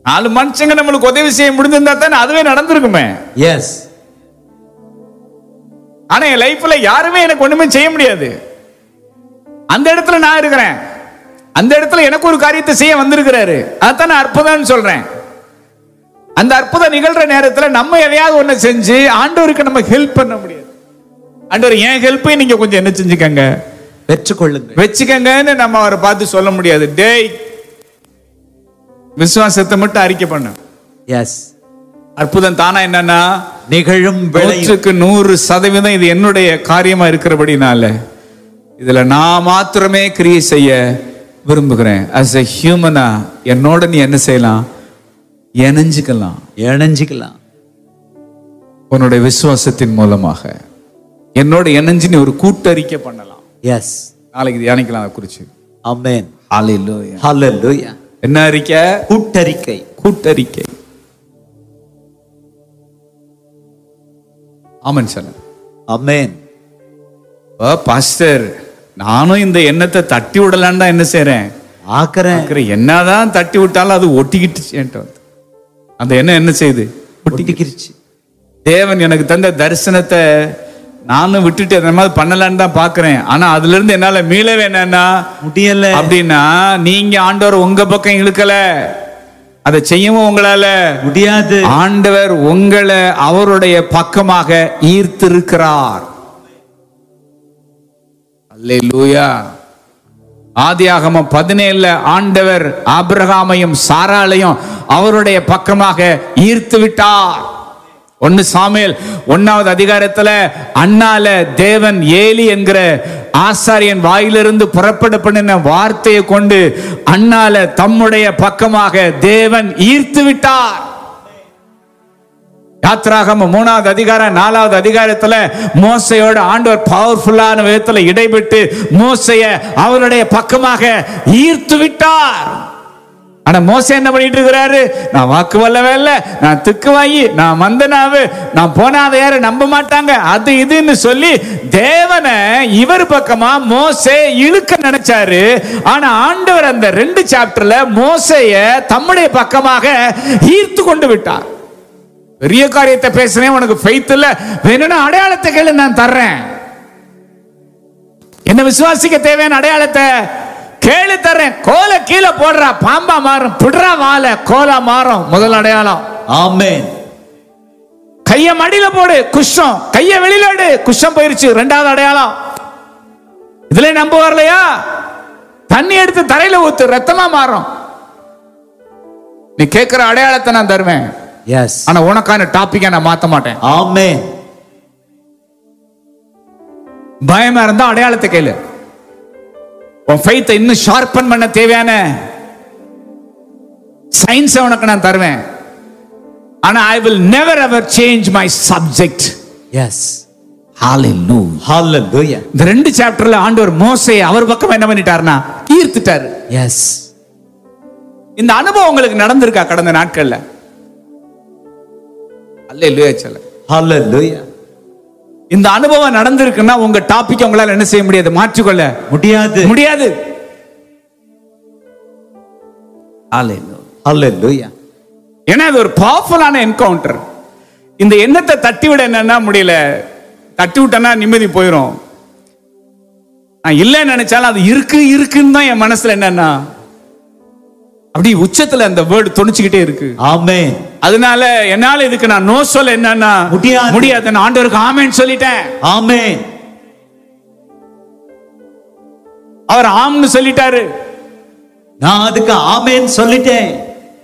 நாலு மனுஷங்க நம்மளுக்கு உதவி செய்ய முடிஞ்சிருந்தா தானே அதுவே நடந்திருக்குமே எஸ் ஆனா என் லைஃப்ல யாருமே எனக்கு ஒண்ணுமே செய்ய முடியாது அந்த இடத்துல நான் இருக்கிறேன் அந்த இடத்துல எனக்கு ஒரு காரியத்தை செய்ய வந்திருக்கிறாரு அதான் நான் அற்புதம்னு சொல்றேன் அந்த அற்புதம் நிகழ்ற நேரத்துல நம்ம எதையாவது ஒண்ணு செஞ்சு ஆண்டவருக்கு நம்ம ஹெல்ப் பண்ண முடியாது ஆண்டவர் என் ஹெல்ப்பையும் நீங்க கொஞ்சம் என்ன செஞ்சுக்கங்க பெற்றுக்கொள்ளுங்கள் வச்சுக்கங்கன்னு நம்ம அவரை பார்த்து சொல்ல முடியாது டேய் விசுவாசத்தை மட்டும் அறிக்கை பண்ண எஸ் அற்புதம் தானா என்னன்னா நிகழும் விளையும் நூற்றுக்கு நூறு சதவீதம் இது என்னுடைய காரியமா இருக்கிறபடினால இதுல நான் மாத்திரமே கிரியை செய்ய விரும்புகிறேன் அஸ் எ ஹியூமனா என்னோட நீ என்ன செய்யலாம் இணைஞ்சுக்கலாம் இணைஞ்சிக்கலாம் உன்னுடைய விசுவாசத்தின் மூலமாக என்னோட இணைஞ்சு நீ ஒரு கூட்டறிக்கை பண்ணலாம் எஸ் நாளைக்கு தியானிக்கலாம் அதை குறிச்சு அமேன் ஹalleluya. ஹalleluya என்ன அறிக்கை கூட்டறிக்கை கூட்டறிக்கை ஆமன் சார் அமேன் பாஸ்டர் நானும் இந்த எண்ணத்தை தட்டி விடலான்னு தான் என்ன செய்றேன் ஆக்கறேன் பார்க்கிறேன். என்னதான் தட்டி விட்டாலும் அது ஒட்டிக்கிட்டு என்கிட்ட வந்து அந்த எண்ணம் என்ன செய்யுது ஒட்டிக்கிருச்சு தேவன் எனக்கு தந்த தரிசனத்தை நானும் விட்டுட்டு அந்த மாதிரி பண்ணலான்னு தான் பாக்குறேன் ஆனா அதுல இருந்து என்னால மீளவே என்னன்னா முடியல அப்படின்னா நீங்க ஆண்டவர் உங்க பக்கம் இழுக்கல அதை செய்யவும் உங்களால முடியாது ஆண்டவர் உங்களை அவருடைய பக்கமாக ஈர்த்திருக்கிறார் அல்லேலூயா ஆதியாகமம் பதினேழுல ஆண்டவர் ஆபிரகாமையும் சாராளையும் அவருடைய பக்கமாக ஈர்த்து விட்டார் ஒன்னு சாமுவேல் ஒன்னாவது அதிகாரத்துல அண்ணால தேவன் ஏலி என்கிற ஆசாரியன் வாயிலிருந்து புறப்பட பண்ணின வார்த்தையை கொண்டு அண்ணால தம்முடைய பக்கமாக தேவன் ஈர்த்து விட்டார் யாத்ராகம மூணாவது அதிகாரம் நாலாவது அதிகாரத்துல மோசையோட ஆண்டவர் பவர்ஃபுல்லான விதத்துல இடைபெட்டு மோசைய அவருடைய பக்கமாக ஈர்த்து விட்டார் ஆனா மோசை என்ன பண்ணிட்டு இருக்கிறாரு நான் வாக்கு வல்லவே இல்ல நான் திக்கு வாங்கி நான் மந்தனாவு நான் போனா அதை யாரும் நம்ப மாட்டாங்க அது இதுன்னு சொல்லி தேவனை இவர் பக்கமா மோசே இழுக்க நினைச்சாரு ஆனா ஆண்டவர் அந்த ரெண்டு சாப்டர்ல மோசைய தம்முடைய பக்கமாக ஈர்த்து கொண்டு விட்டார் பெரிய காரியத்தை பேசுறேன் உனக்கு ஃபெய்த் இல்ல வேணும்னா அடையாளத்தை கேளு நான் தர்றேன் என்ன விசுவாசிக்க தேவையான அடையாளத்தை கேளு தர்றேன் கோலை கீழே போடுறா பாம்பா மாறும் பிடுறா வாழை கோலா மாறும் முதல் அடையாளம் ஆமென் கைய மடியில போடு குஷம் கைய வெளியில எடு குஷம் போயிருச்சு ரெண்டாவது அடையாளம் இதுல நம்ப வரலையா தண்ணி எடுத்து தரையில ஊத்து ரத்தமா மாறும் நீ கேட்கிற அடையாளத்தை நான் தருவேன் எஸ் ஆனா உனக்கான டாபிக்கை நான் மாத்த மாட்டேன் ஆமென் பயமா இருந்தா அடையாளத்தை கேளு உன் ஃபெய்த்தை இன்னும் ஷார்பன் பண்ண தேவையான சயின்ஸ் உனக்கு நான் தருவேன் ஆனா I will never ever change my subject yes ஹalleluya ஹalleluya இந்த ரெண்டு சாப்டர்ல ஆண்டவர் மோசே அவர் பக்கம் என்ன பண்ணிட்டாருன்னா ஈர்த்துட்டாரு எஸ் இந்த அனுபவம் உங்களுக்கு நடந்திருக்கா கடந்த நாட்கள்ல அல்லேலூயா சொல்ல ஹalleluya இந்த அனுபவம் நடந்திருக்குன்னா உங்க டாபிக் உங்களால என்ன செய்ய முடியாது மாற்றிக்கொள்ள முடியாது முடியாது Hallelujah. ஹalleluya ஏன்னா அது ஒரு பவர்ஃபுல்லான என்கவுண்டர் இந்த எண்ணத்தை தட்டி விட என்னன்னா முடியல தட்டி விட்டேன்னா நிம்மதி போயிடும் நான் இல்லைன்னு நினைச்சாலும் அது இருக்கு இருக்குன்னு தான் என் மனசுல என்னன்னா அப்படி உச்சத்துல அந்த வேர்டு துணிச்சுக்கிட்டே இருக்கு ஆமென் அதனால என்னால இதுக்கு நான் நோ சொல்ல என்னன்னா முடியாது. முடியாது நான் ஆண்டவருக்கு ஆமேன்னு சொல்லிட்டேன் ஆமென் அவர் ஆம்னு சொல்லிட்டாரு நான் அதுக்கு ஆமென் சொல்லிட்டேன்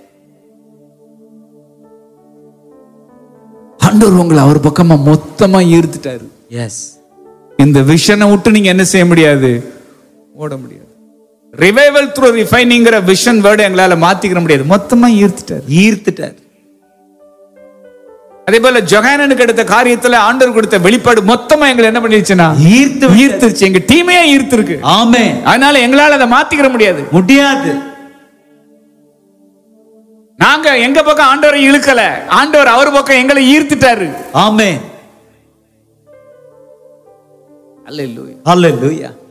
ஆண்டவர் உங்களை அவர் பக்கமா மொத்தமா ஈர்த்துட்டாரு எஸ் இந்த விஷனை விட்டு நீங்க என்ன செய்ய முடியாது ஓட முடியாது ரிவைவல் த்ரூ ரிஃபைனிங்கிற விஷன் வேர்டு எங்களால மாத்திக்கிற முடியாது மொத்தமா ஈர்த்துட்டாரு ஈர்த்துட்டார் அதே போல ஜொகானனுக்கு எடுத்த காரியத்துல ஆண்டவர் கொடுத்த வெளிப்பாடு மொத்தமா எங்களை என்ன பண்ணிருச்சுன்னா ஈர்த்து ஈர்த்துருச்சு எங்க டீமே ஈர்த்திருக்கு ஆமென் அதனால எங்களால அதை மாத்திக்கிற முடியாது முடியாது நாங்க எங்க பக்கம் ஆண்டவரை இழுக்கல ஆண்டவர் அவர் பக்கம் எங்களை ஈர்த்துட்டாரு ஆமென் அல்லேலூயா ஹalleluya